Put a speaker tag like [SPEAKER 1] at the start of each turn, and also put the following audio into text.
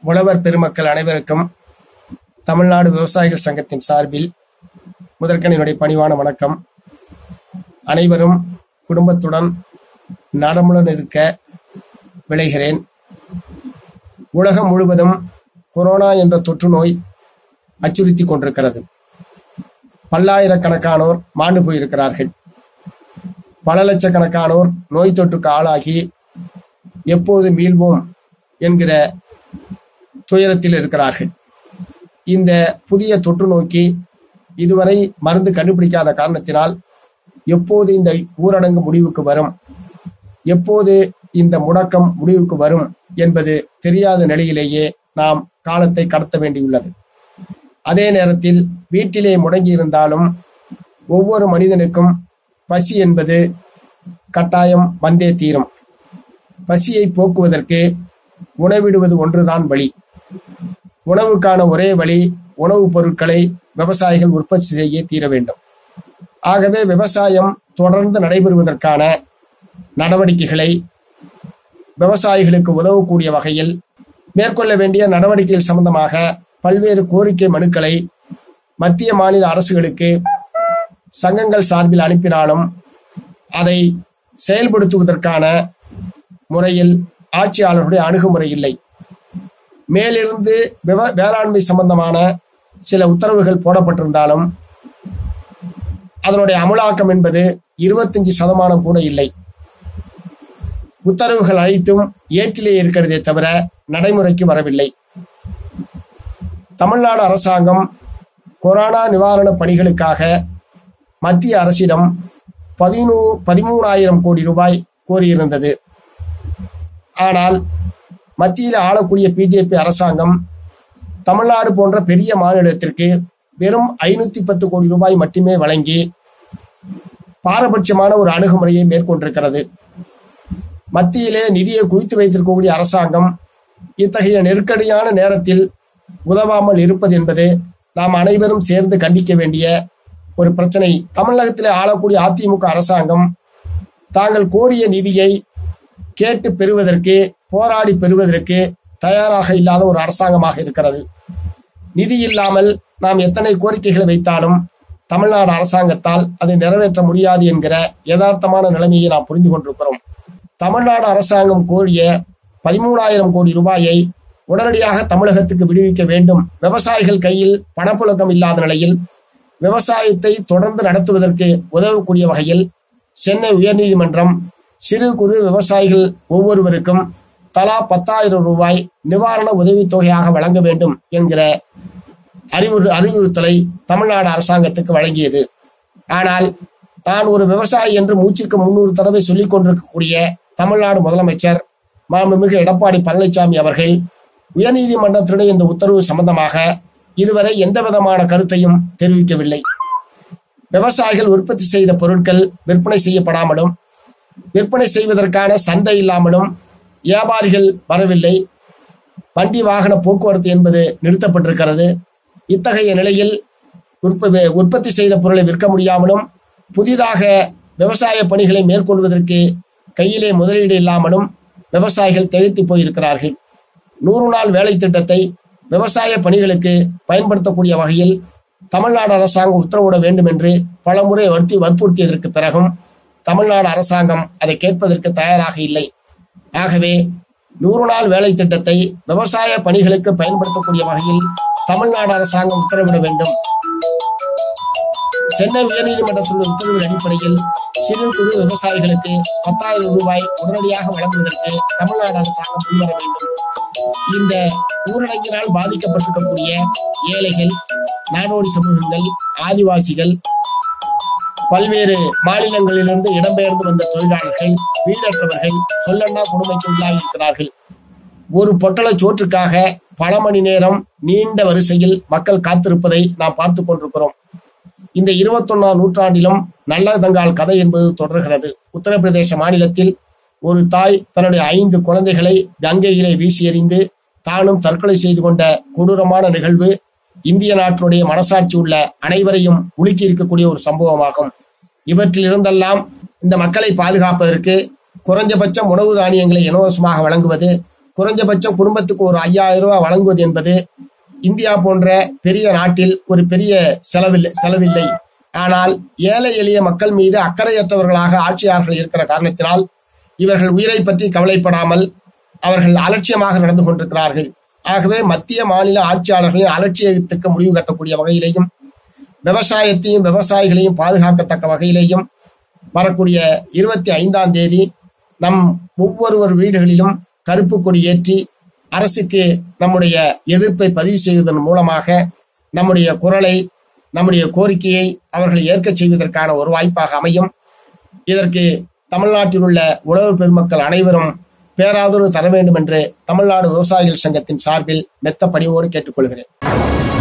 [SPEAKER 1] உழவர் பெருமக்கள் அனைவருக்கும் தமிழ்நாடு விவசாயிகள் சங்கத்தின் சார்பில் முதற்கண் என்னுடைய பணிவான வணக்கம் அனைவரும் குடும்பத்துடன் நலமுடன் இருக்க விளைகிறேன் உலகம் முழுவதும் கொரோனா என்ற தொற்று நோய் அச்சுறுத்தி கொண்டிருக்கிறது பல்லாயிரக்கணக்கானோர் மாண்டு போயிருக்கிறார்கள் பல லட்சக்கணக்கானோர் நோய் தொற்றுக்கு ஆளாகி எப்போது மீள்வோம் என்கிற துயரத்தில் இருக்கிறார்கள் இந்த புதிய தொற்று நோக்கி இதுவரை மருந்து கண்டுபிடிக்காத காரணத்தினால் எப்போது இந்த ஊரடங்கு முடிவுக்கு வரும் எப்போது இந்த முடக்கம் முடிவுக்கு வரும் என்பது தெரியாத நிலையிலேயே நாம் காலத்தை கடத்த வேண்டியுள்ளது அதே நேரத்தில் வீட்டிலே முடங்கி இருந்தாலும் ஒவ்வொரு மனிதனுக்கும் பசி என்பது கட்டாயம் வந்தே தீரும் பசியை போக்குவதற்கு உணவிடுவது ஒன்றுதான் வழி உணவுக்கான ஒரே வழி உணவுப் பொருட்களை விவசாயிகள் உற்பத்தி செய்ய தீர வேண்டும் ஆகவே விவசாயம் தொடர்ந்து நடைபெறுவதற்கான நடவடிக்கைகளை விவசாயிகளுக்கு உதவக்கூடிய வகையில் மேற்கொள்ள வேண்டிய நடவடிக்கைகள் சம்பந்தமாக பல்வேறு கோரிக்கை மனுக்களை மத்திய மாநில அரசுகளுக்கு சங்கங்கள் சார்பில் அனுப்பினாலும் அதை செயல்படுத்துவதற்கான முறையில் ஆட்சியாளர்களுடைய அணுகுமுறை இல்லை மேலிருந்து விவ- வேளாண்மை சம்பந்தமான சில உத்தரவுகள் போடப்பட்டிருந்தாலும் அதனுடைய அமலாக்கம் என்பது இருபத்தஞ்சு சதமானம் கூட இல்லை உத்தரவுகள் அனைத்தும் ஏட்டிலே இருக்கிறதே தவிர நடைமுறைக்கு வரவில்லை தமிழ்நாடு அரசாங்கம் கொரோனா நிவாரண பணிகளுக்காக மத்திய அரசிடம் பதினூ பதிமூணாயிரம் கோடி ரூபாய் கோரியிருந்தது ஆனால் மத்தியில் ஆளக்கூடிய பிஜேபி அரசாங்கம் தமிழ்நாடு போன்ற பெரிய மாநிலத்திற்கு வெறும் ஐநூத்தி பத்து கோடி ரூபாய் மட்டுமே வழங்கி பாரபட்சமான ஒரு அணுகுமுறையை மேற்கொண்டிருக்கிறது மத்தியிலே நிதியை குவித்து வைத்திருக்கக்கூடிய அரசாங்கம் இத்தகைய நெருக்கடியான நேரத்தில் உதவாமல் இருப்பது என்பது நாம் அனைவரும் சேர்ந்து கண்டிக்க வேண்டிய ஒரு பிரச்சனை தமிழகத்திலே ஆளக்கூடிய அதிமுக அரசாங்கம் தாங்கள் கோரிய நிதியை கேட்டு பெறுவதற்கு போராடி பெறுவதற்கு தயாராக இல்லாத ஒரு அரசாங்கமாக இருக்கிறது நிதி இல்லாமல் நாம் எத்தனை கோரிக்கைகளை வைத்தாலும் தமிழ்நாடு அரசாங்கத்தால் அதை நிறைவேற்ற முடியாது என்கிற யதார்த்தமான நிலைமையை நாம் புரிந்து கொண்டிருக்கிறோம் தமிழ்நாடு அரசாங்கம் கோரிய பதிமூணாயிரம் கோடி ரூபாயை உடனடியாக தமிழகத்துக்கு விடுவிக்க வேண்டும் விவசாயிகள் கையில் பணப்புழக்கம் இல்லாத நிலையில் விவசாயத்தை தொடர்ந்து நடத்துவதற்கு உதவக்கூடிய வகையில் சென்னை உயர்நீதிமன்றம் சிறு குறு விவசாயிகள் ஒவ்வொருவருக்கும் தலா பத்தாயிரம் ரூபாய் நிவாரண உதவித் தொகையாக வழங்க வேண்டும் என்கிற அறிவுறு அறிவுறுத்தலை தமிழ்நாடு அரசாங்கத்துக்கு வழங்கியது ஆனால் தான் ஒரு விவசாயி என்று மூச்சுக்கு முன்னூறு தடவை சொல்லிக் கொண்டிருக்கக்கூடிய தமிழ்நாடு முதலமைச்சர் மாண்புமிகு எடப்பாடி பழனிசாமி அவர்கள் உயர்நீதிமன்றத்தினுடைய இந்த உத்தரவு சம்பந்தமாக இதுவரை எந்த விதமான கருத்தையும் தெரிவிக்கவில்லை விவசாயிகள் உற்பத்தி செய்த பொருட்கள் விற்பனை செய்யப்படாமலும் விற்பனை செய்வதற்கான சந்தை இல்லாமலும் வியாபாரிகள் வரவில்லை வண்டி வாகன போக்குவரத்து என்பது நிறுத்தப்பட்டிருக்கிறது இத்தகைய நிலையில் உற்ப- உற்பத்தி செய்த பொருளை விற்க முடியாமலும் புதிதாக விவசாய பணிகளை மேற்கொள்வதற்கு கையிலே முதலீடு இல்லாமலும் விவசாயிகள் திகைத்து போயிருக்கிறார்கள் நூறு நாள் வேலை திட்டத்தை விவசாய பணிகளுக்கு பயன்படுத்தக்கூடிய வகையில் தமிழ்நாடு அரசாங்கம் உத்தரவிட வேண்டும் என்று பலமுறை வற்புறுத்தி வற்புறுத்தியதற்கு பிறகும் தமிழ்நாடு அரசாங்கம் அதை கேட்பதற்கு தயாராக இல்லை ஆகவே நூறு நாள் வேலை திட்டத்தை விவசாய பணிகளுக்கு பயன்படுத்தக்கூடிய வகையில் தமிழ்நாடு அரசாங்கம் உத்தரவிட வேண்டும் சென்னை உயர்நீதிமன்றத்தில் உள்ள உத்தரவின் அடிப்படையில் சிறு குறு விவசாயிகளுக்கு பத்தாயிரம் ரூபாய் உடனடியாக வழங்குவதற்கு தமிழ்நாடு அரசாங்கம் முன்வர வேண்டும் இந்த ஊரடங்கினால் பாதிக்கப்பட்டிருக்கக்கூடிய ஏழைகள் நாடோடி சமூகங்கள் ஆதிவாசிகள் பல்வேறு மாநிலங்களிலிருந்து இடம்பெயர்ந்து வந்த தொழிலாளர்கள் வீடற்றவர்கள் சொல்லன்னா கொடுமைக்கு உள்ளாகி இருக்கிறார்கள் ஒரு பொட்டல சோற்றுக்காக பல மணி நேரம் நீண்ட வரிசையில் மக்கள் காத்திருப்பதை நாம் பார்த்து கொண்டிருக்கிறோம் இந்த இருபத்தொன்னாம் நூற்றாண்டிலும் நல்லதங்கால் கதை என்பது தொடர்கிறது உத்தரப்பிரதேச மாநிலத்தில் ஒரு தாய் தன்னுடைய ஐந்து குழந்தைகளை கங்கையிலே வீசி எறிந்து தானும் தற்கொலை செய்து கொண்ட கொடூரமான நிகழ்வு இந்திய நாட்டினுடைய மனசாட்சி உள்ள அனைவரையும் உலுக்கி இருக்கக்கூடிய ஒரு சம்பவமாகும் இவற்றில் இருந்தெல்லாம் இந்த மக்களை பாதுகாப்பதற்கு குறைஞ்சபட்சம் உணவு தானியங்களை இலவசமாக வழங்குவது குறைஞ்சபட்சம் குடும்பத்துக்கு ஒரு ஐயாயிரம் ரூபாய் வழங்குவது என்பது இந்தியா போன்ற பெரிய நாட்டில் ஒரு பெரிய செலவில்லை செலவில்லை ஆனால் ஏழை எளிய மக்கள் மீது அக்கறையற்றவர்களாக ஆட்சியாளர்கள் இருக்கிற காரணத்தினால் இவர்கள் உயிரை பற்றி கவலைப்படாமல் அவர்கள் அலட்சியமாக நடந்து கொண்டிருக்கிறார்கள் ஆகவே மத்திய மாநில ஆட்சியாளர்களின் அலட்சியத்துக்கு முடிவு கட்டக்கூடிய வகையிலேயும் விவசாயத்தையும் விவசாயிகளையும் பாதுகாக்கத்தக்க வகையிலேயும் வரக்கூடிய இருபத்தி ஐந்தாம் தேதி நம் ஒவ்வொருவர் வீடுகளிலும் கருப்பு கொடி ஏற்றி அரசுக்கு நம்முடைய எதிர்ப்பை பதிவு செய்வதன் மூலமாக நம்முடைய குரலை நம்முடைய கோரிக்கையை அவர்கள் ஏற்கச் செய்வதற்கான ஒரு வாய்ப்பாக அமையும் இதற்கு தமிழ்நாட்டில் உள்ள உழவு பெருமக்கள் அனைவரும் பேராதரவு தர வேண்டும் என்று தமிழ்நாடு விவசாயிகள் சங்கத்தின் சார்பில் மெத்த பணிவோடு கேட்டுக்கொள்கிறேன்